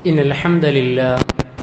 إن الحمد لله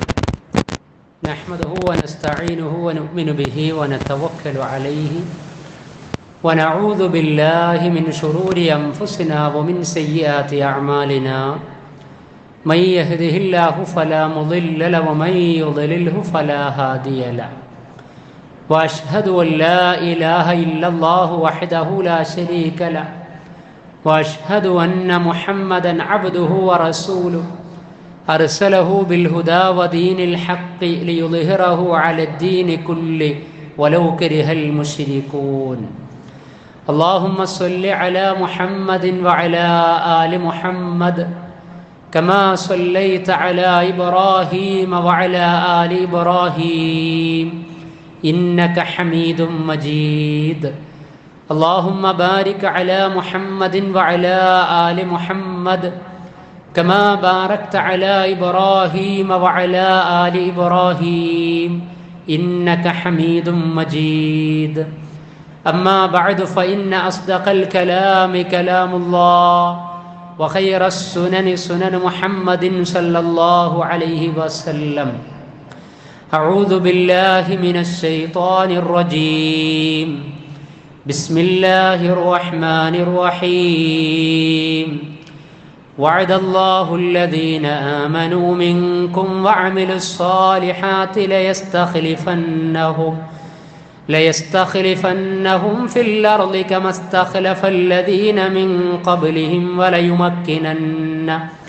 نحمده ونستعينه ونؤمن به ونتوكل عليه ونعوذ بالله من شرور أنفسنا ومن سيئات أعمالنا من يهده الله فلا مضل له ومن يضلله فلا هادي له وأشهد أن لا إله إلا الله وحده لا شريك له واشهد ان محمدا عبده ورسوله ارسله بالهدى ودين الحق ليظهره على الدين كله ولو كره المشركون اللهم صل على محمد وعلى ال محمد كما صليت على ابراهيم وعلى ال ابراهيم انك حميد مجيد اللهم بارك على محمد وعلى آل محمد كما باركت على إبراهيم وعلى آل إبراهيم إنك حميد مجيد أما بعد فإن أصدق الكلام كلام الله وخير السنن سنن محمد صلى الله عليه وسلم أعوذ بالله من الشيطان الرجيم بسم الله الرحمن الرحيم وعد الله الذين آمنوا منكم وعملوا الصالحات ليستخلفنهم ليستخلفنهم في الأرض كما استخلف الذين من قبلهم وليمكنن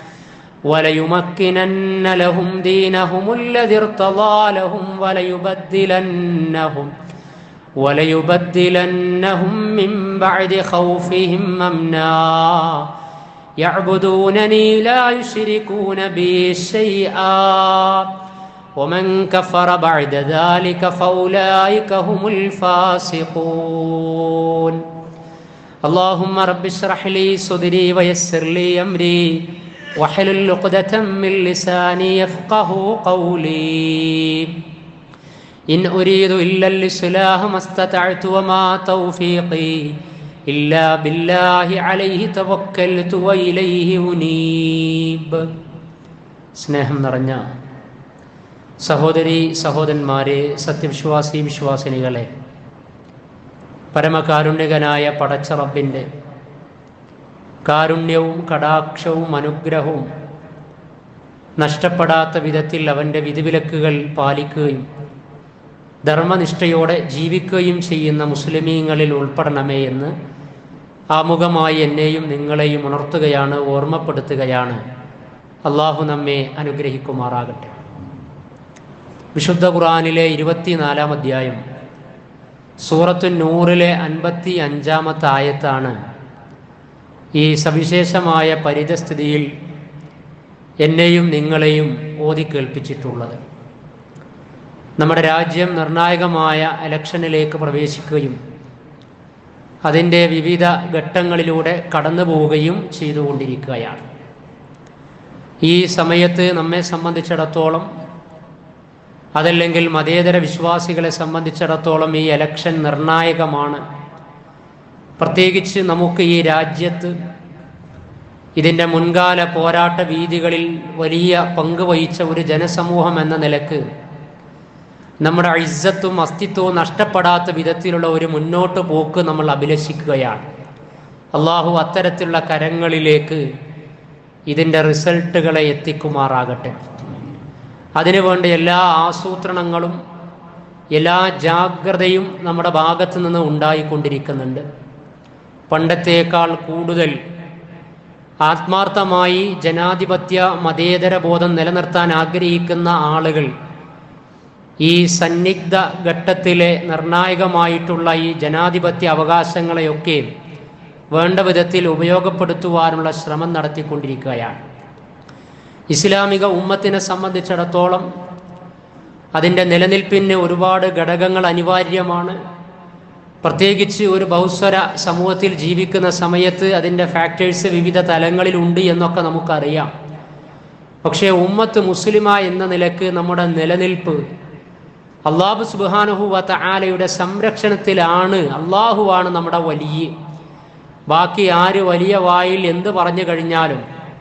وليمكنن لهم دينهم الذي ارتضى لهم وليبدلنهم وليبدلنهم من بعد خوفهم امنا يعبدونني لا يشركون بي شيئا ومن كفر بعد ذلك فاولئك هم الفاسقون اللهم رب اشرح لي صدري ويسر لي امري واحلل عقدة من لساني يفقه قولي إن أريد إلا الإصلاح ما استطعت وما توفيقي إلا بالله عليه توكلت وإليه أنيب സ്നേഹം നിറഞ്ഞ സഹോദരി സഹോദരന്മാരെ സത്യവിശ്വാസി വിശ്വാസിനികളെ പരമകാരുണ്യകനായ പടച്ച റബ്ബിൻ്റെ കാരുണ്യവും കടാക്ഷവും അനുഗ്രഹവും നഷ്ടപ്പെടാത്ത വിധത്തിൽ അവൻ്റെ വിധിവിലക്കുകൾ പാലിക്കുകയും ധർമ്മനിഷ്ഠയോടെ ജീവിക്കുകയും ചെയ്യുന്ന മുസ്ലിമീങ്ങളിൽ ഉൾപ്പെടണമേ എന്ന് ആമുഖമായി എന്നെയും നിങ്ങളെയും ഉണർത്തുകയാണ് ഓർമ്മപ്പെടുത്തുകയാണ് അള്ളാഹു നമ്മെ അനുഗ്രഹിക്കുമാറാകട്ടെ വിശുദ്ധ ഖുറാനിലെ ഇരുപത്തിനാലാം അധ്യായം സൂറത്തു നൂറിലെ അൻപത്തി അഞ്ചാമത്തെ ആയത്താണ് ഈ സവിശേഷമായ പരിതസ്ഥിതിയിൽ എന്നെയും നിങ്ങളെയും ഓതി കേൾപ്പിച്ചിട്ടുള്ളത് നമ്മുടെ രാജ്യം നിർണായകമായ ഇലക്ഷനിലേക്ക് പ്രവേശിക്കുകയും അതിൻ്റെ വിവിധ ഘട്ടങ്ങളിലൂടെ കടന്നു പോവുകയും ചെയ്തുകൊണ്ടിരിക്കുകയാണ് ഈ സമയത്ത് നമ്മെ സംബന്ധിച്ചിടത്തോളം അതല്ലെങ്കിൽ മതേതര വിശ്വാസികളെ സംബന്ധിച്ചിടത്തോളം ഈ ഇലക്ഷൻ നിർണായകമാണ് പ്രത്യേകിച്ച് നമുക്ക് ഈ രാജ്യത്ത് ഇതിൻ്റെ മുൻകാല പോരാട്ട വീതികളിൽ വലിയ പങ്ക് വഹിച്ച ഒരു ജനസമൂഹം എന്ന നിലക്ക് നമ്മുടെ ഇസ്സത്തും അസ്തിത്വവും നഷ്ടപ്പെടാത്ത വിധത്തിലുള്ള ഒരു മുന്നോട്ട് പോക്ക് നമ്മൾ അഭിലഷിക്കുകയാണ് അള്ളാഹു അത്തരത്തിലുള്ള കരങ്ങളിലേക്ക് ഇതിൻ്റെ റിസൾട്ടുകളെ എത്തിക്കുമാറാകട്ടെ അതിനുവേണ്ട എല്ലാ ആസൂത്രണങ്ങളും എല്ലാ ജാഗ്രതയും നമ്മുടെ ഭാഗത്തു നിന്ന് ഉണ്ടായിക്കൊണ്ടിരിക്കുന്നുണ്ട് പണ്ടത്തേക്കാൾ കൂടുതൽ ആത്മാർത്ഥമായി ജനാധിപത്യ മതേതര ബോധം നിലനിർത്താൻ ആഗ്രഹിക്കുന്ന ആളുകൾ ഈ സന്നിഗ്ധ ഘട്ടത്തിലെ നിർണായകമായിട്ടുള്ള ഈ ജനാധിപത്യ അവകാശങ്ങളെയൊക്കെ വേണ്ട വിധത്തിൽ ഉപയോഗപ്പെടുത്തുവാനുള്ള ശ്രമം നടത്തിക്കൊണ്ടിരിക്കുകയാണ് ഇസ്ലാമിക ഉമ്മത്തിനെ സംബന്ധിച്ചിടത്തോളം അതിൻ്റെ നിലനിൽപ്പിന് ഒരുപാട് ഘടകങ്ങൾ അനിവാര്യമാണ് പ്രത്യേകിച്ച് ഒരു ബഹുസ്വര സമൂഹത്തിൽ ജീവിക്കുന്ന സമയത്ത് അതിൻ്റെ ഫാക്ടേഴ്സ് വിവിധ തലങ്ങളിലുണ്ട് എന്നൊക്കെ നമുക്കറിയാം പക്ഷേ ഉമ്മത്ത് മുസ്ലിമ എന്ന നിലക്ക് നമ്മുടെ നിലനിൽപ്പ് അള്ളാഹു സുബാനുഹുവത്ത ആലയുടെ സംരക്ഷണത്തിലാണ് അള്ളാഹുവാണ് നമ്മുടെ വലിയ ബാക്കി ആര് വലിയ വായിൽ എന്ത് പറഞ്ഞു കഴിഞ്ഞാലും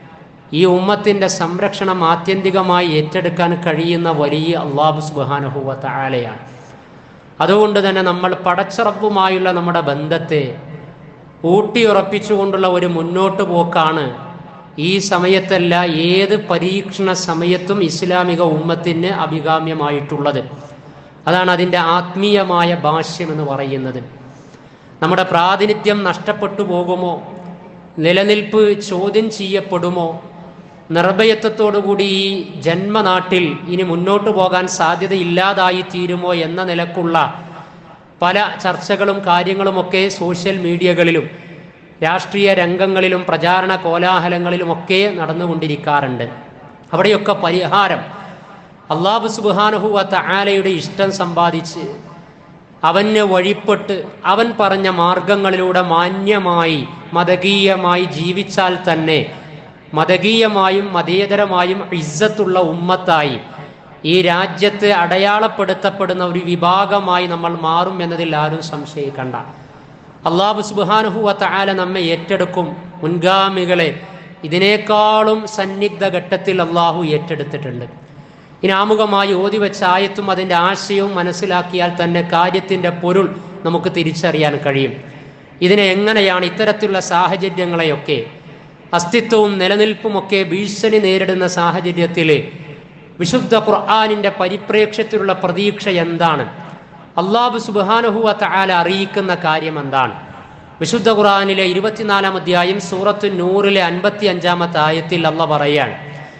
ഈ ഉമ്മത്തിൻ്റെ സംരക്ഷണം ആത്യന്തികമായി ഏറ്റെടുക്കാൻ കഴിയുന്ന വലിയ അള്ളാഹു സുബാനഹുവത്ത ആലയാണ് അതുകൊണ്ട് തന്നെ നമ്മൾ പടച്ചറപ്പുമായുള്ള നമ്മുടെ ബന്ധത്തെ ഊട്ടിയുറപ്പിച്ചുകൊണ്ടുള്ള ഒരു മുന്നോട്ട് പോക്കാണ് ഈ സമയത്തല്ല ഏത് പരീക്ഷണ സമയത്തും ഇസ്ലാമിക ഉമ്മത്തിന് അഭികാമ്യമായിട്ടുള്ളത് അതാണ് അതിൻ്റെ ആത്മീയമായ ഭാഷ്യം എന്ന് പറയുന്നത് നമ്മുടെ പ്രാതിനിധ്യം നഷ്ടപ്പെട്ടു പോകുമോ നിലനിൽപ്പ് ചോദ്യം ചെയ്യപ്പെടുമോ നിർഭയത്വത്തോടുകൂടി ഈ ജന്മനാട്ടിൽ ഇനി മുന്നോട്ട് പോകാൻ സാധ്യതയില്ലാതായി തീരുമോ എന്ന നിലക്കുള്ള പല ചർച്ചകളും കാര്യങ്ങളുമൊക്കെ സോഷ്യൽ മീഡിയകളിലും രാഷ്ട്രീയ രംഗങ്ങളിലും പ്രചാരണ കോലാഹലങ്ങളിലുമൊക്കെ നടന്നുകൊണ്ടിരിക്കാറുണ്ട് അവിടെയൊക്കെ പരിഹാരം അള്ളാഹു സുബാനുഹുവത്ത ആലയുടെ ഇഷ്ടം സമ്പാദിച്ച് അവന് വഴിപ്പെട്ട് അവൻ പറഞ്ഞ മാർഗങ്ങളിലൂടെ മാന്യമായി മതകീയമായി ജീവിച്ചാൽ തന്നെ മതകീയമായും മതേതരമായും ഇസ്സത്തുള്ള ഉമ്മത്തായി ഈ രാജ്യത്ത് അടയാളപ്പെടുത്തപ്പെടുന്ന ഒരു വിഭാഗമായി നമ്മൾ മാറും എന്നതിൽ ആരും സംശയിക്കണ്ട അള്ളാഹു സുബാനുഹുവത്ത ആല നമ്മെ ഏറ്റെടുക്കും മുൻഗാമികളെ ഇതിനേക്കാളും സന്നിഗ്ധ ഘട്ടത്തിൽ അള്ളാഹു ഏറ്റെടുത്തിട്ടുണ്ട് ഇനി ആമുഖമായി ഓതി വെച്ച ആയത്തും അതിൻ്റെ ആശയവും മനസ്സിലാക്കിയാൽ തന്നെ കാര്യത്തിൻ്റെ പൊരുൾ നമുക്ക് തിരിച്ചറിയാൻ കഴിയും ഇതിനെ എങ്ങനെയാണ് ഇത്തരത്തിലുള്ള സാഹചര്യങ്ങളെയൊക്കെ അസ്തിത്വവും നിലനിൽപ്പുമൊക്കെ ഭീഷണി നേരിടുന്ന സാഹചര്യത്തിൽ വിശുദ്ധ ഖുർആാനിൻ്റെ പരിപ്രേക്ഷ്യത്തിലുള്ള പ്രതീക്ഷ എന്താണ് അള്ളാഹു സുബാനുഹുവത്ത ആല അറിയിക്കുന്ന കാര്യം എന്താണ് വിശുദ്ധ ഖുർആാനിലെ ഇരുപത്തിനാലാം അധ്യായം സൂറത്തു നൂറിലെ അൻപത്തി അഞ്ചാമത്തെ ആയത്തിൽ അള്ള പറയാണ്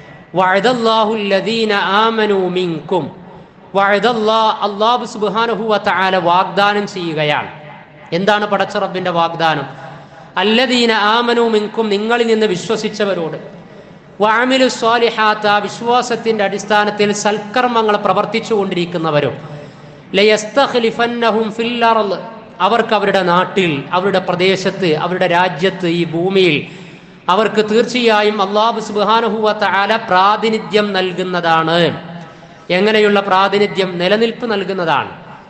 അള്ളാഹു സുബാനുഹുവത്ത ആല വാഗ്ദാനം ചെയ്യുകയാണ് എന്താണ് പടച്ചറബിന്റെ വാഗ്ദാനം അല്ലദീന ആമനു മിൻകും നിങ്ങളിൽ നിന്ന് വിശ്വസിച്ചവരോട് വാമിലു സ്വാലിഹാത്ത വിശ്വാസത്തിന്റെ അടിസ്ഥാനത്തിൽ സൽക്കർമ്മങ്ങൾ പ്രവർത്തിച്ചു കൊണ്ടിരിക്കുന്നവരും അവർക്ക് അവരുടെ നാട്ടിൽ അവരുടെ പ്രദേശത്ത് അവരുടെ രാജ്യത്ത് ഈ ഭൂമിയിൽ അവർക്ക് തീർച്ചയായും അള്ളാഹു സുബാനുഹുവത്ത ആല പ്രാതിനിധ്യം നൽകുന്നതാണ് എങ്ങനെയുള്ള പ്രാതിനിധ്യം നിലനിൽപ്പ് നൽകുന്നതാണ്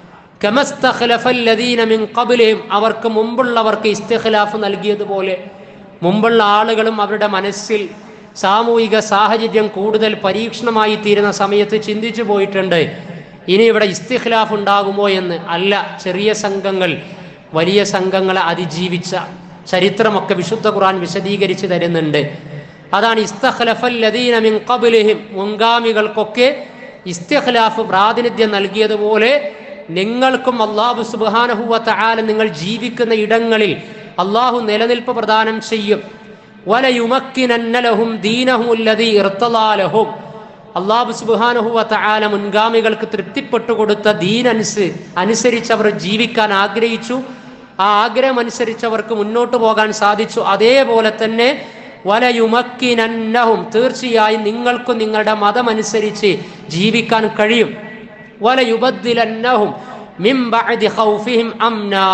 അവർക്ക് മുമ്പുള്ളവർക്ക് ഇസ്തിഖലാഫ് നൽകിയതുപോലെ മുമ്പുള്ള ആളുകളും അവരുടെ മനസ്സിൽ സാമൂഹിക സാഹചര്യം കൂടുതൽ പരീക്ഷണമായി തീരുന്ന സമയത്ത് ചിന്തിച്ചു പോയിട്ടുണ്ട് ഇനി ഇവിടെ ഇസ്തിഖലാഫ് ഉണ്ടാകുമോ എന്ന് അല്ല ചെറിയ സംഘങ്ങൾ വലിയ സംഘങ്ങളെ അതിജീവിച്ച ചരിത്രമൊക്കെ വിശുദ്ധ ഖുർആൻ വിശദീകരിച്ച് തരുന്നുണ്ട് അതാണ് ഇസ്തഖലഫല്ലദീനമിൻ ഖബിലിഹിം മുൻഗാമികൾക്കൊക്കെ ഇസ്തിഖലാഫ് പ്രാതിനിധ്യം നൽകിയതുപോലെ നിങ്ങൾക്കും അള്ളാഹു സുബാനഹുവത്ത ആല നിങ്ങൾ ജീവിക്കുന്ന ഇടങ്ങളിൽ അള്ളാഹു നിലനിൽപ്പ് പ്രദാനം ചെയ്യും വലയുമക്കിനന്നലഹും ദീനഹും ഇർത്തലാലഹും അള്ളാഹു സുബാനഹുവത്ത ആല മുൻഗാമികൾക്ക് തൃപ്തിപ്പെട്ടു കൊടുത്ത ദീനനുസ് അനുസരിച്ച് അവർ ജീവിക്കാൻ ആഗ്രഹിച്ചു ആ ആഗ്രഹം അനുസരിച്ച് അവർക്ക് മുന്നോട്ട് പോകാൻ സാധിച്ചു അതേപോലെ തന്നെ വലയുമക്കിനന്നഹും തീർച്ചയായും നിങ്ങൾക്കും നിങ്ങളുടെ മതമനുസരിച്ച് ജീവിക്കാൻ കഴിയും വലയുബദ്ദിലന്നഹും മിൻ ബഅദി ഖൗഫിഹിം അംനാ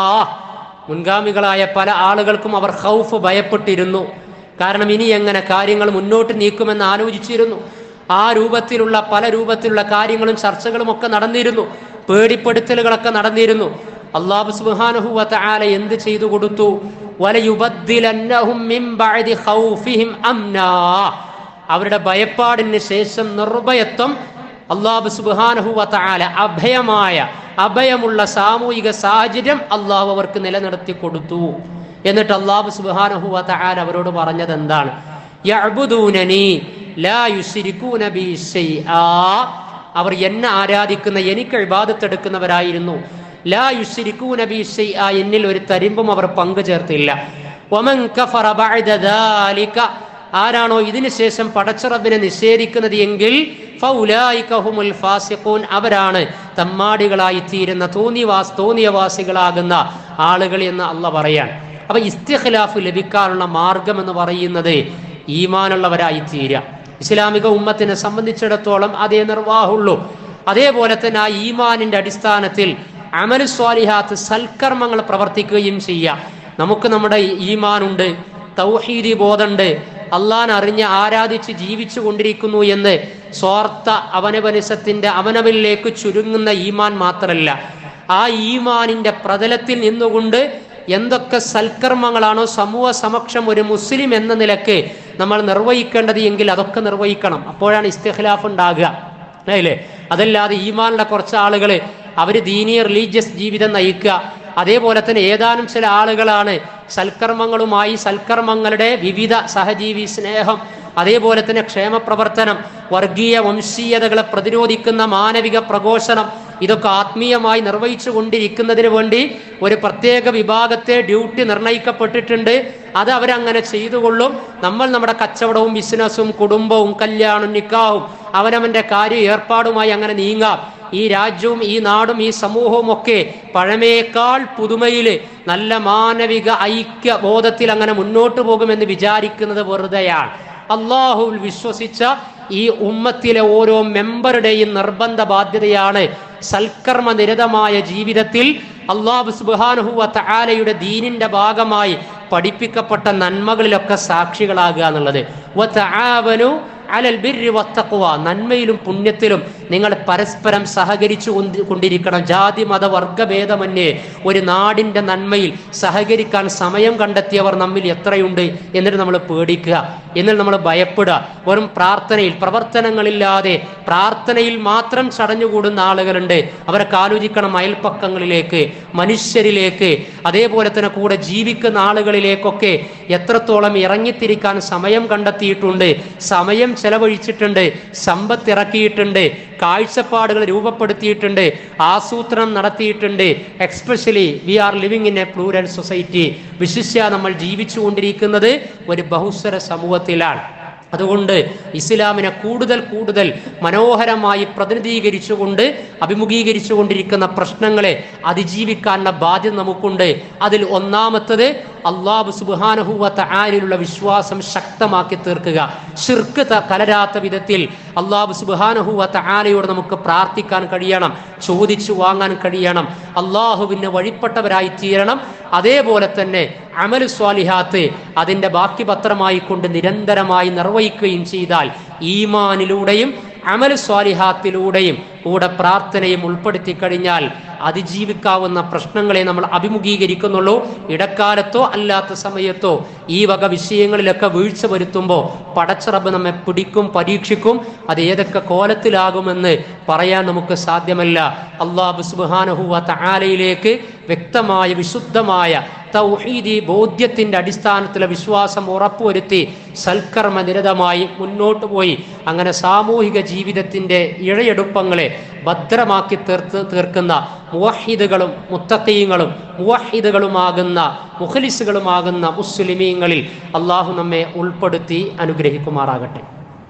മുൻഗാമികളായ പല ആളുകൾക്കും അവർ ഖൗഫ് ഭയപ്പെട്ടിരുന്നു കാരണം ഇനി എങ്ങനെ കാര്യങ്ങൾ മുന്നോട്ട് നീക്കുമെന്ന് ആലോചിച്ചിരുന്നു ആ രൂപത്തിലുള്ള പല രൂപത്തിലുള്ള കാര്യങ്ങളും ചർച്ചകളും ഒക്കെ നടന്നിരുന്നു പേടിപ്പെടുത്തലുകളൊക്കെ നടന്നിരുന്നു അള്ളാഹു സുബ്ഹാനഹുവത ആല എന്ത് ചെയ്തു കൊടുത്തു വലയുബദ്ദിലന്നഹും മിൻ ബഅദി ഖൗഫിഹിം അംനാ അവരുടെ ഭയപ്പാടിന് ശേഷം നിർഭയത്വം അള്ളാഹു സുബ്ഹാനഹുവത ആല അഭയമായ അഭയമുള്ള സാമൂഹിക സാഹചര്യം അള്ളാഹു അവർക്ക് നിലനിർത്തി കൊടുത്തു എന്നിട്ട് അള്ളാഹു സുബ്ഹാനഹുവത ആല അവരോട് പറഞ്ഞത് എന്താണ് യഅ്ബുദൂനനി ലാ യുശ്രികൂന ബി ശൈആ അവർ എന്നെ ആരാധിക്കുന്ന എനിക്ക് ഇബാദത്തെടുക്കുന്നവരായിരുന്നു ലാ യുശ്രികൂന ബി ശൈആ എന്നിൽ ഒരു തരിമ്പും അവർ പങ്കു ചേർത്തില്ല വമൻ കഫറ ബഅദ ദാലിക ആരാണോ ഇതിനു ശേഷം പടച്ചറബിനെ നിഷേധിക്കുന്നത് എങ്കിൽ ഫൗലായിക ഹുമുൽ ഫാസിഖൂൻ അവരാണ് തമ്മാടികളായി തീരുന്ന തോന്നിവാസ് തോന്നിയവാസികളാകുന്ന ആളുകൾ എന്ന് അല്ല പറയാൻ അപ്പൊ ഇസ്തിഖലാഫ് ലഭിക്കാനുള്ള മാർഗം എന്ന് പറയുന്നത് ഈമാനുള്ളവരായി തീരുക ഇസ്ലാമിക ഉമ്മത്തിനെ സംബന്ധിച്ചിടത്തോളം അതേ നിർവാഹുള്ളൂ അതേപോലെ തന്നെ ആ ഈമാനിന്റെ അടിസ്ഥാനത്തിൽ അമലു സ്വാലിഹാത്ത് സൽക്കർമ്മങ്ങൾ പ്രവർത്തിക്കുകയും ചെയ്യുക നമുക്ക് നമ്മുടെ ഈമാനുണ്ട് തൗഹീദി ബോധമുണ്ട് അള്ളാൻ അറിഞ്ഞ് ആരാധിച്ച് ജീവിച്ചു കൊണ്ടിരിക്കുന്നു എന്ന് സ്വാർത്ഥ അവനവനിസത്തിന്റെ അവനവനിലേക്ക് ചുരുങ്ങുന്ന ഈമാൻ മാത്രമല്ല ആ ഈമാനിന്റെ പ്രതലത്തിൽ നിന്നുകൊണ്ട് എന്തൊക്കെ സൽക്കർമ്മങ്ങളാണോ സമൂഹ സമക്ഷം ഒരു മുസ്ലിം എന്ന നിലക്ക് നമ്മൾ നിർവഹിക്കേണ്ടത് എങ്കിൽ അതൊക്കെ നിർവഹിക്കണം അപ്പോഴാണ് ഇസ്തിഖലാഫ് ഉണ്ടാകുക അല്ലേ അതല്ലാതെ ഈമാനുള്ള കുറച്ച് ആളുകൾ അവർ ദീനീയ റിലീജിയസ് ജീവിതം നയിക്കുക അതേപോലെ തന്നെ ഏതാനും ചില ആളുകളാണ് സൽക്കർമ്മങ്ങളുമായി സൽക്കർമ്മങ്ങളുടെ വിവിധ സഹജീവി സ്നേഹം അതേപോലെ തന്നെ ക്ഷേമ പ്രവർത്തനം വർഗീയ വംശീയതകളെ പ്രതിരോധിക്കുന്ന മാനവിക പ്രഘോഷണം ഇതൊക്കെ ആത്മീയമായി നിർവഹിച്ചു കൊണ്ടിരിക്കുന്നതിന് വേണ്ടി ഒരു പ്രത്യേക വിഭാഗത്തെ ഡ്യൂട്ടി നിർണയിക്കപ്പെട്ടിട്ടുണ്ട് അത് അവരങ്ങനെ ചെയ്തുകൊള്ളും നമ്മൾ നമ്മുടെ കച്ചവടവും ബിസിനസ്സും കുടുംബവും കല്യാണവും നിക്കാഹും അവനവന്റെ കാര്യ ഏർപ്പാടുമായി അങ്ങനെ നീങ്ങാം ഈ രാജ്യവും ഈ നാടും ഈ സമൂഹവും ഒക്കെ പഴമയേക്കാൾ പുതുമയിൽ നല്ല മാനവിക ഐക്യ ബോധത്തിൽ അങ്ങനെ മുന്നോട്ട് പോകുമെന്ന് വിചാരിക്കുന്നത് വെറുതെയാണ് അള്ളാഹുവിൽ വിശ്വസിച്ച ഈ ഉമ്മത്തിലെ ഓരോ മെമ്പറുടെയും നിർബന്ധ ബാധ്യതയാണ് സൽക്കർമ്മ നിരതമായ ജീവിതത്തിൽ അള്ളാഹു സുബാനുഹുവ തആലയുടെ ദീനിന്റെ ഭാഗമായി പഠിപ്പിക്കപ്പെട്ട നന്മകളിലൊക്കെ സാക്ഷികളാകുക എന്നുള്ളത് വ തആവനു അലൽ ബിർരി വത്തഖ്വ നന്മയിലും പുണ്യത്തിലും നിങ്ങൾ പരസ്പരം സഹകരിച്ചു കൊണ്ട് കൊണ്ടിരിക്കണം ജാതി മത വർഗഭേദമന്യേ ഒരു നാടിന്റെ നന്മയിൽ സഹകരിക്കാൻ സമയം കണ്ടെത്തിയവർ നമ്മിൽ എത്രയുണ്ട് എന്നിട്ട് നമ്മൾ പേടിക്കുക എന്നിട്ട് നമ്മൾ ഭയപ്പെടുക വെറും പ്രാർത്ഥനയിൽ പ്രവർത്തനങ്ങളില്ലാതെ പ്രാർത്ഥനയിൽ മാത്രം ചടഞ്ഞുകൂടുന്ന ആളുകളുണ്ട് അവരൊക്കെ ആലോചിക്കണം അയൽപ്പക്കങ്ങളിലേക്ക് മനുഷ്യരിലേക്ക് അതേപോലെ തന്നെ കൂടെ ജീവിക്കുന്ന ആളുകളിലേക്കൊക്കെ എത്രത്തോളം ഇറങ്ങിത്തിരിക്കാൻ സമയം കണ്ടെത്തിയിട്ടുണ്ട് സമയം ചെലവഴിച്ചിട്ടുണ്ട് സമ്പത്ത് ഇറക്കിയിട്ടുണ്ട് കാഴ്ചപ്പാടുകൾ രൂപപ്പെടുത്തിയിട്ടുണ്ട് ആസൂത്രണം നടത്തിയിട്ടുണ്ട് especially we are living in a plural society വിശിഷ്യ നമ്മൾ ജീവിച്ചുകൊണ്ടിരിക്കുന്നത് ഒരു ബഹുസ്വര സമൂഹത്തിലാണ് അതുകൊണ്ട് ഇസ്ലാമിനെ കൂടുതൽ കൂടുതൽ മനോഹരമായി പ്രതിനിധീകരിച്ചുകൊണ്ട് അഭിമുഖീകരിച്ചു കൊണ്ടിരിക്കുന്ന പ്രശ്നങ്ങളെ അതിജീവിക്കാനുള്ള ബാധ്യത നമുക്കുണ്ട് അതിൽ ഒന്നാമത്തത് അള്ളാഹു സുബാനഹുവത്ത ആരിലുള്ള വിശ്വാസം ശക്തമാക്കി തീർക്കുക ഷിർക്ക് ത- കലരാത്ത വിധത്തിൽ അള്ളാഹു സുബാനഹുവത്ത ആലയോട് നമുക്ക് പ്രാർത്ഥിക്കാൻ കഴിയണം ചോദിച്ചു വാങ്ങാൻ കഴിയണം അള്ളാഹുവിന് വഴിപ്പെട്ടവരായി തീരണം അതേപോലെ തന്നെ അമൽ സ്വാലിഹാത്ത് അതിൻ്റെ ബാക്കി പത്രമായി കൊണ്ട് നിരന്തരമായി നിർവഹിക്കുകയും ചെയ്താൽ ഈമാനിലൂടെയും അമൽ സ്വാലിഹാത്തിലൂടെയും കൂടെ പ്രാർത്ഥനയും ഉൾപ്പെടുത്തി കഴിഞ്ഞാൽ അതിജീവിക്കാവുന്ന പ്രശ്നങ്ങളെ നമ്മൾ അഭിമുഖീകരിക്കുന്നുള്ളൂ ഇടക്കാലത്തോ അല്ലാത്ത സമയത്തോ ഈ വക വിഷയങ്ങളിലൊക്കെ വീഴ്ച വരുത്തുമ്പോൾ പടച്ചറബ് നമ്മെ പിടിക്കും പരീക്ഷിക്കും അത് ഏതൊക്കെ കോലത്തിലാകുമെന്ന് പറയാൻ നമുക്ക് സാധ്യമല്ല അള്ളാഹു സുബാനഹുവ തആലയിലേക്ക് വ്യക്തമായ വിശുദ്ധമായ തൗഹീദി ബോധ്യത്തിന്റെ അടിസ്ഥാനത്തിലെ വിശ്വാസം ഉറപ്പുവരുത്തി സൽക്കർമ്മ നിരതമായി മുന്നോട്ട് പോയി അങ്ങനെ സാമൂഹിക ജീവിതത്തിന്റെ ഇഴയെടുപ്പങ്ങളെ ഭദ്രമാക്കി തീർത്ത് തീർക്കുന്ന മുവഹിദുകളും മുത്തക്കീങ്ങളും മുവഹിദുകളുമാകുന്ന മുഖലിസുകളുമാകുന്ന മുസ്ലിമീങ്ങളിൽ അള്ളാഹു നമ്മെ ഉൾപ്പെടുത്തി അനുഗ്രഹിക്കുമാറാകട്ടെ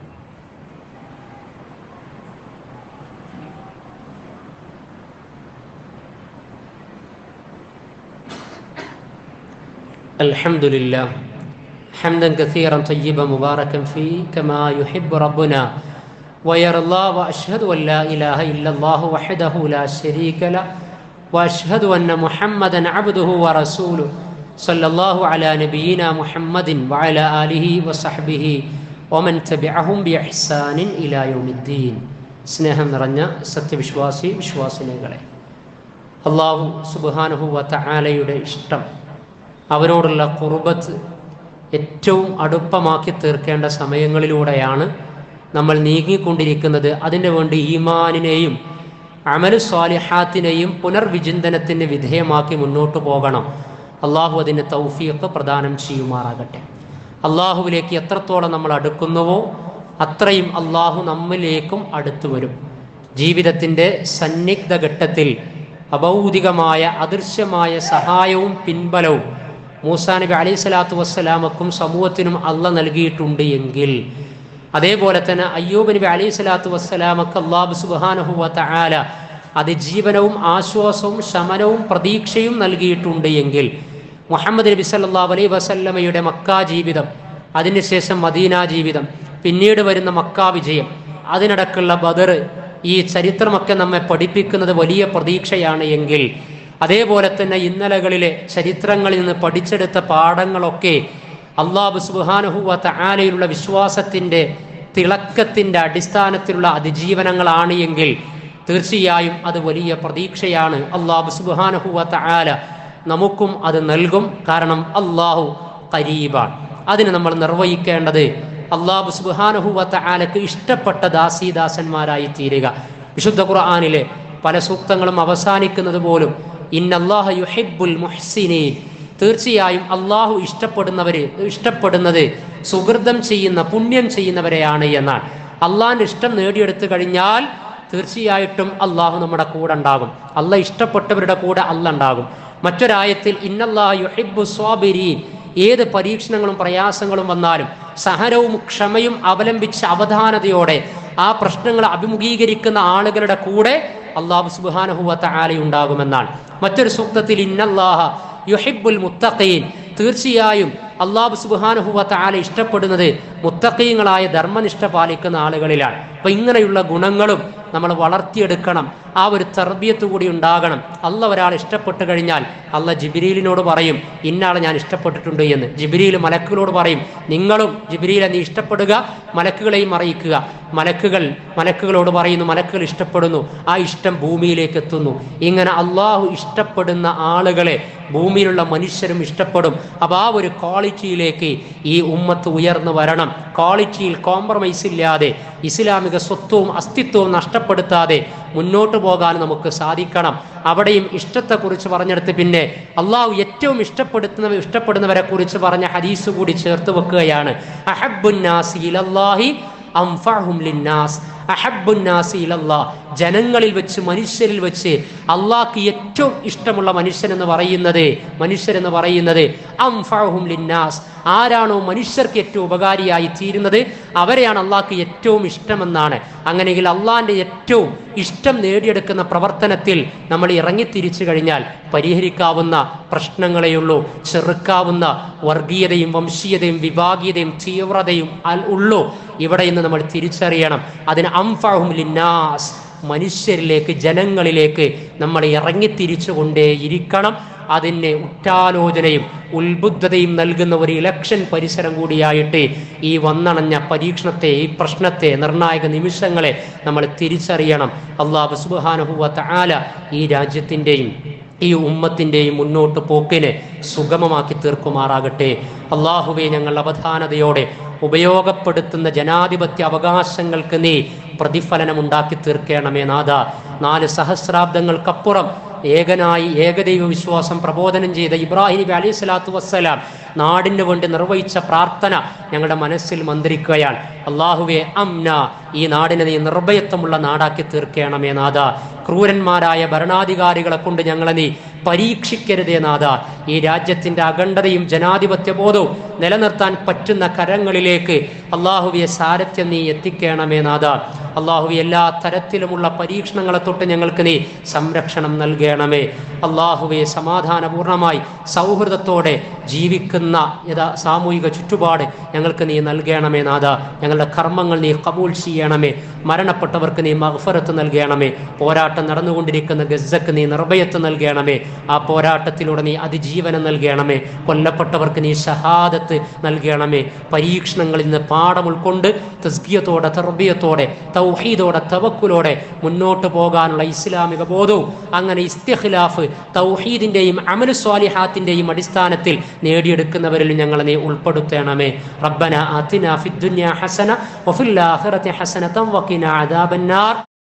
الحمد لله حمدا كثيرا طيبا مباركا فيه كما يحب ربنا ويرضى واشهد ان لا اله الا الله وحده لا شريك له واشهد ان محمدا عبده ورسوله صلى الله على نبينا محمد وعلى اله وصحبه ومن تبعهم باحسان الى يوم الدين സ്നേഹം നിറഞ്ഞ സത്യവിശ്വാസി വിശ്വാസിനികളെ അള്ളാഹു സുബാനുഹുവ തആലയുടെ ഇഷ്ടം അവരോടുള്ള കുർബത്ത് ഏറ്റവും അടുപ്പമാക്കി തീർക്കേണ്ട സമയങ്ങളിലൂടെയാണ് നമ്മൾ നീങ്ങിക്കൊണ്ടിരിക്കുന്നത് അതിനു വേണ്ടി ഈമാനിനെയും അമലു സ്വാലിഹാത്തിനെയും പുനർവിചിന്തനത്തിന് വിധേയമാക്കി മുന്നോട്ട് പോകണം അള്ളാഹു അതിന് തൗഫീഖ് പ്രദാനം ചെയ്യുമാറാകട്ടെ അള്ളാഹുവിലേക്ക് എത്രത്തോളം നമ്മൾ അടുക്കുന്നുവോ അത്രയും അള്ളാഹു നമ്മിലേക്കും അടുത്തു വരും ജീവിതത്തിൻ്റെ സന്നിഗ്ധ ഘട്ടത്തിൽ അഭൗതികമായ അദൃശ്യമായ സഹായവും പിൻബലവും മൂസാ നബി അലൈഹി സ്വലാത്തു വസ്സലാമക്കും സമൂഹത്തിനും അള്ള നൽകിയിട്ടുണ്ട് എങ്കിൽ അതേപോലെ തന്നെ അയ്യൂബ് നബി അലൈഹി സ്വലാത്തു വസ്സലാമക്ക് അള്ളാഹു സുബാനഹുവ തആല അതിജീവനവും ആശ്വാസവും ശമനവും പ്രതീക്ഷയും നൽകിയിട്ടുണ്ട് എങ്കിൽ മുഹമ്മദ് നബി സല്ലല്ലാഹു അലൈഹി വസല്ലമയുടെ മക്ക ജീവിതം അതിനുശേഷം മദീന ജീവിതം പിന്നീട് വരുന്ന മക്ക വിജയം അതിനിടക്കുള്ള ബദർ ഈ ചരിത്രമൊക്കെ നമ്മെ പഠിപ്പിക്കുന്നത് വലിയ പ്രതീക്ഷയാണ് എങ്കിൽ അതേപോലെ തന്നെ ഇന്നലകളിലെ ചരിത്രങ്ങളിൽ നിന്ന് പഠിച്ചെടുത്ത പാഠങ്ങളൊക്കെ അള്ളാഹു സുബാനുഹുവ തആലയിലുള്ള വിശ്വാസത്തിൻ്റെ തിളക്കത്തിൻ്റെ അടിസ്ഥാനത്തിലുള്ള അതിജീവനങ്ങളാണ് എങ്കിൽ തീർച്ചയായും അത് വലിയ പ്രതീക്ഷയാണ് അള്ളാഹു സുബാനുഹുവ തആല നമുക്കും അത് നൽകും കാരണം അള്ളാഹു കരീബാണ് അതിന് നമ്മൾ നിർവഹിക്കേണ്ടത് അള്ളാഹു സുബാനഹുവത്ത ആലക്ക് ഇഷ്ടപ്പെട്ട ദാസീദാസന്മാരായി തീരുക വിശുദ്ധ ഖുർആാനിലെ പല സൂക്തങ്ങളും അവസാനിക്കുന്നത് പോലും ഇന്നല്ലാഹ യുഹിബ്ബുൽ മുഹ്സിനീൻ തീർച്ചയായും അള്ളാഹു ഇഷ്ടപ്പെടുന്നവര് ഇഷ്ടപ്പെടുന്നത് സുഹൃതം ചെയ്യുന്ന പുണ്യം ചെയ്യുന്നവരെയാണ് എന്നാണ് അള്ളാഹിന്റെ ഇഷ്ടം നേടിയെടുത്തു കഴിഞ്ഞാൽ തീർച്ചയായിട്ടും അള്ളാഹു നമ്മുടെ കൂടെ ഉണ്ടാകും അല്ല ഇഷ്ടപ്പെട്ടവരുടെ കൂടെ അല്ല ഉണ്ടാകും മറ്റൊരായത്തിൽ ഇന്നല്ലാഹു യുഹിബ്ബു സ്വാബിരീൻ ഏത് പരീക്ഷണങ്ങളും പ്രയാസങ്ങളും വന്നാലും സഹനവും ക്ഷമയും അവലംബിച്ച് അവധാനതയോടെ ആ പ്രശ്നങ്ങൾ അഭിമുഖീകരിക്കുന്ന ആളുകളുടെ കൂടെ അള്ളാഹു സുബാനഹുവത്ത ആലയുണ്ടാകുമെന്നാണ് മറ്റൊരു സൂക്തത്തിൽ ഇന്നല്ലാഹ യുഹിബുൽ മുത്തഖീൻ തീർച്ചയായും അള്ളാഹു സുബാനഹുവത്ത ആല ഇഷ്ടപ്പെടുന്നത് മുത്തഖീങ്ങളായ ധർമ്മനിഷ്ഠ പാലിക്കുന്ന ആളുകളിലാണ് അപ്പൊ ഇങ്ങനെയുള്ള ഗുണങ്ങളും നമ്മൾ വളർത്തിയെടുക്കണം ആ ഒരു തർബിയത്ത് കൂടി ഉണ്ടാകണം അല്ല ഒരാൾ ഇഷ്ടപ്പെട്ടു കഴിഞ്ഞാൽ അല്ല ജിബിരിയിലിനോട് പറയും ഇന്നാളെ ഞാൻ ഇഷ്ടപ്പെട്ടിട്ടുണ്ട് എന്ന് ജിബിരിയിൽ മലക്കുകളോട് പറയും നിങ്ങളും ജിബിരിയിലെ നീ ഇഷ്ടപ്പെടുക മലക്കുകളെയും അറിയിക്കുക മലക്കുകൾ മലക്കുകളോട് പറയുന്നു മലക്കുകൾ ഇഷ്ടപ്പെടുന്നു ആ ഇഷ്ടം ഭൂമിയിലേക്ക് എത്തുന്നു ഇങ്ങനെ അള്ളാഹു ഇഷ്ടപ്പെടുന്ന ആളുകളെ ഭൂമിയിലുള്ള മനുഷ്യരും ഇഷ്ടപ്പെടും അപ്പോൾ ആ ഒരു ക്വാളിറ്റിയിലേക്ക് ഈ ഉമ്മത്ത് ഉയർന്നു വരണം ക്വാളിറ്റിയിൽ കോംപ്രമൈസ് ഇല്ലാതെ ഇസ്ലാമിക സ്വത്വവും അസ്തിത്വവും നഷ്ടപ്പെടുത്താതെ മുന്നോട്ട് പോകാൻ നമുക്ക് സാധിക്കണം അവിടെയും ഇഷ്ടത്തെക്കുറിച്ച് പറഞ്ഞെടുത്ത് പിന്നെ അള്ളാഹു ഏറ്റവും ഇഷ്ടപ്പെടുത്തുന്ന ഇഷ്ടപ്പെടുന്നവരെ കുറിച്ച് പറഞ്ഞ ഹദീസ് കൂടി ചേർത്ത് വെക്കുകയാണ് അഹബുന്നാസി ഇലല്ലാഹി അംഫഅഹും ലിന്നാസ് അഹബുന്നാസി ഇലല്ലാ ജനങ്ങളിൽ വെച്ച് മനുഷ്യരിൽ വെച്ച് അള്ളാഹ്ക്ക് ഏറ്റവും ഇഷ്ടമുള്ള മനുഷ്യൻ എന്ന് പറയുന്നത് മനുഷ്യരെന്ന് പറയുന്നത് അംഫഅഹും ലിന്നാസ് ആരാണോ മനുഷ്യർക്ക് ഏറ്റവും ഉപകാരിയായി തീരുന്നത് അവരെയാണ് അള്ളാഹ്ക്ക് ഏറ്റവും ഇഷ്ടമെന്നാണ് അങ്ങനെയെങ്കിൽ അള്ളാഹിന്റെ ഏറ്റവും ഇഷ്ടം നേടിയെടുക്കുന്ന പ്രവർത്തനത്തിൽ നമ്മൾ ഇറങ്ങിത്തിരിച്ചു കഴിഞ്ഞാൽ പരിഹരിക്കാവുന്ന പ്രശ്നങ്ങളെയുള്ളൂ ചെറുക്കാവുന്ന വർഗീയതയും വംശീയതയും വിഭാഗീയതയും തീവ്രതയും അൽ- ഉള്ളൂ ഇവിടെ നിന്ന് നമ്മൾ തിരിച്ചറിയണം അതിന് അംഫാഹും ലിന്നാസ് മനുഷ്യരിലേക്ക് ജനങ്ങളിലേക്ക് നമ്മൾ ഇറങ്ങിത്തിരിച്ചുകൊണ്ടേ ഇരിക്കണം അതിന് ഉറ്റാലോചനയും ഉത്ബുദ്ധതയും നൽകുന്ന ഒരു ഇലക്ഷൻ പരിസരം കൂടിയായിട്ട് ഈ വന്നണഞ്ഞ പരീക്ഷണത്തെ ഈ പ്രശ്നത്തെ നിർണായക നിമിഷങ്ങളെ നമ്മൾ തിരിച്ചറിയണം അള്ളാഹു സുബാനുഭവത്ത ആല ഈ രാജ്യത്തിൻ്റെയും ഈ ഉമ്മത്തിൻ്റെയും മുന്നോട്ട് പോക്കിനെ സുഗമമാക്കി തീർക്കുമാറാകട്ടെ അള്ളാഹുവെ ഞങ്ങൾ അവധാനതയോടെ ഉപയോഗപ്പെടുത്തുന്ന ജനാധിപത്യ അവകാശങ്ങൾക്ക് നീ പ്രതിഫലനം ഉണ്ടാക്കി തീർക്കണമേ നാഥ നാല് സഹസ്രാബ്ദങ്ങൾക്കപ്പുറം ഏകനായി ഏകദൈവ വിശ്വാസം പ്രബോധനം ചെയ്ത ഇബ്രാഹിം നബി അലൈഹി സ്വലാത്തു വസ്സലാം നാടിന് വേണ്ടി നിർവഹിച്ച പ്രാർത്ഥന ഞങ്ങളുടെ മനസ്സിൽ മന്ത്രിക്കുകയാണ് അള്ളാഹുവെ അംന ഈ നാടിനെ നീ നിർഭയത്വമുള്ള നാടാക്കി തീർക്കണമേ നാഥ ക്രൂരന്മാരായ ഭരണാധികാരികളെ കൊണ്ട് ഞങ്ങളെ നീ പരീക്ഷിക്കരുതേ നാഥ ഈ രാജ്യത്തിന്റെ അഖണ്ഡതയും ജനാധിപത്യ ബോധവും നിലനിർത്താൻ പറ്റുന്ന കരങ്ങളിലേക്ക് അള്ളാഹുവിയെ സാരഥ്യം നീ എത്തിക്കണമേ നാഥ അള്ളാഹുവി എല്ലാ തരത്തിലുമുള്ള പരീക്ഷണങ്ങളെ തൊട്ട് ഞങ്ങൾക്ക് നീ സംരക്ഷണം നൽകണമേ അള്ളാഹുവെ സമാധാനപൂർണമായി സൗഹൃദത്തോടെ ജീവിക്കുന്ന യഥാ സാമൂഹിക ചുറ്റുപാട് ഞങ്ങൾക്ക് നീ നൽകണമേ നാഥ ഞങ്ങളുടെ കർമ്മങ്ങൾ നീ കബൂൽ ചെയ്യണമേ മരണപ്പെട്ടവർക്ക് നീ മഹഫറത്ത് നൽകണമേ പോരാട്ടം നടന്നുകൊണ്ടിരിക്കുന്ന ഗസക്ക് നീ നിർഭയത്ത് നൽകണമേ ആ പോരാട്ടത്തിലൂടെ നീ അതിജീവനം നൽകണമേ കൊല്ലപ്പെട്ടവർക്ക് നീ ഷഹാദത്ത് നൽകണമേ പരീക്ഷണങ്ങളിൽ നിന്ന് പാഠം ഉൾക്കൊണ്ട് തസ്കിയത്തോടെ തർബിയത്തോടെ തൗഹീദോടെ തവക്കുലോടെ മുന്നോട്ട് പോകാനുള്ള ഇസ്ലാമിക ബോധവും അങ്ങനെ ഇസ്തിഖ്ലാഫ് തൗഹീദിന്റെയും അമലു സ്വാലിഹാത്തിന്റെയും അടിസ്ഥാനത്തിൽ നേടിയെടുക്കുന്നവരിൽ ഞങ്ങളെ നീ ഉൾപ്പെടുത്തണമേ റബ്ബന ആതിന ഫിദ്ദുനിയ ഹസന വഫിൽ ആഖിറതി ഹസനതൻ വഖിന അദാബന്നാർ